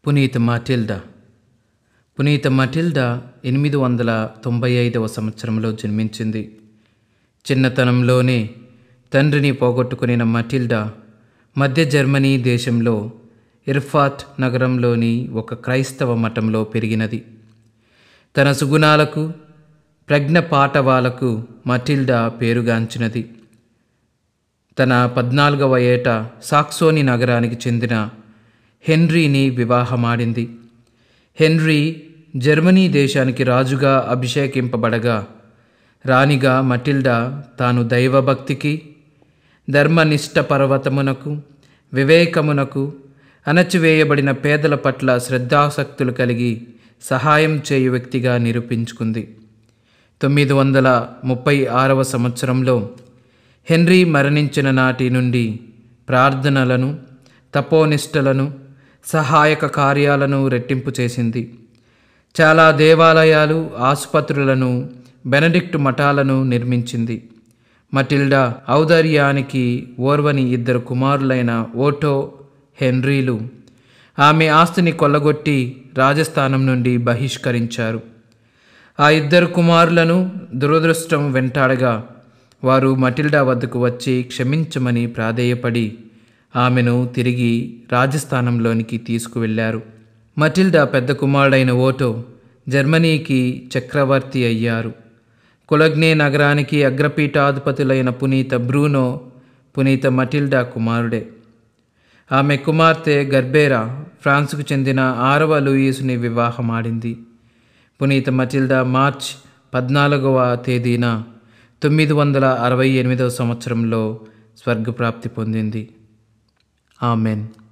పునీత మాటిల్డా పునీత మటిల్డా ఎనిమిది వందల తొంభై ఐదవ సంవత్సరంలో జన్మించింది చిన్నతనంలోనే తండ్రిని పోగొట్టుకునిన మటిల్డా మధ్య జర్మనీ దేశంలో ఇర్ఫాట్ నగరంలోని ఒక క్రైస్తవ మఠంలో పెరిగినది తన సుగుణాలకు ప్రజ్ఞ పాటవాలకు మటిల్డా పేరుగాంచినది తన పద్నాలుగవ ఏట సాక్సోని నగరానికి చెందిన హెన్రీని వివాహమాడింది హెన్రీ జర్మనీ దేశానికి రాజుగా అభిషేకింపబడగా రాణిగా మటిల్డా తాను దైవభక్తికి ధర్మనిష్ట పర్వతమునకు వివేకమునకు అణచివేయబడిన పేదల పట్ల శ్రద్ధాసక్తులు కలిగి సహాయం చేయు వ్యక్తిగా నిరూపించుకుంది తొమ్మిది వందల ముప్పై ఆరవ సంవత్సరంలో హెన్రీ మరణించిన నాటి నుండి ప్రార్థనలను తపోనిష్టలను సహాయక కార్యాలను రెట్టింపు చేసింది చాలా దేవాలయాలు ఆసుపత్రులను బెనడిక్ట్ మఠాలను నిర్మించింది మటిల్డా ఔదర్యానికి ఓర్వని ఇద్దరు కుమారులైన ఓటో హెన్రీలు ఆమె ఆస్తిని కొల్లగొట్టి రాజస్థానం నుండి బహిష్కరించారు ఆ ఇద్దరు కుమారులను దురదృష్టం వెంటాడగా వారు మటిల్డా వద్దకు వచ్చి క్షమించమని ప్రాధేయపడి ఆమెను తిరిగి రాజస్థానంలోనికి తీసుకువెళ్లారు మటిల్డా పెద్ద కుమారుడైన ఓటో జర్మనీకి చక్రవర్తి అయ్యారు కులగ్నే నగరానికి అగ్రపీఠాధిపతులైన పునీత బ్రూనో పునీత మటిల్డా కుమారుడే ఆమె కుమార్తె గర్బేరా ఫ్రాన్స్కు చెందిన ఆరవ లూయిస్ని వివాహమాడింది పునీత మటిల్డా మార్చ్ పద్నాలుగవ తేదీన తొమ్మిది వందల అరవై ఎనిమిదవ సంవత్సరంలో స్వర్గప్రాప్తి పొందింది ఆమెన్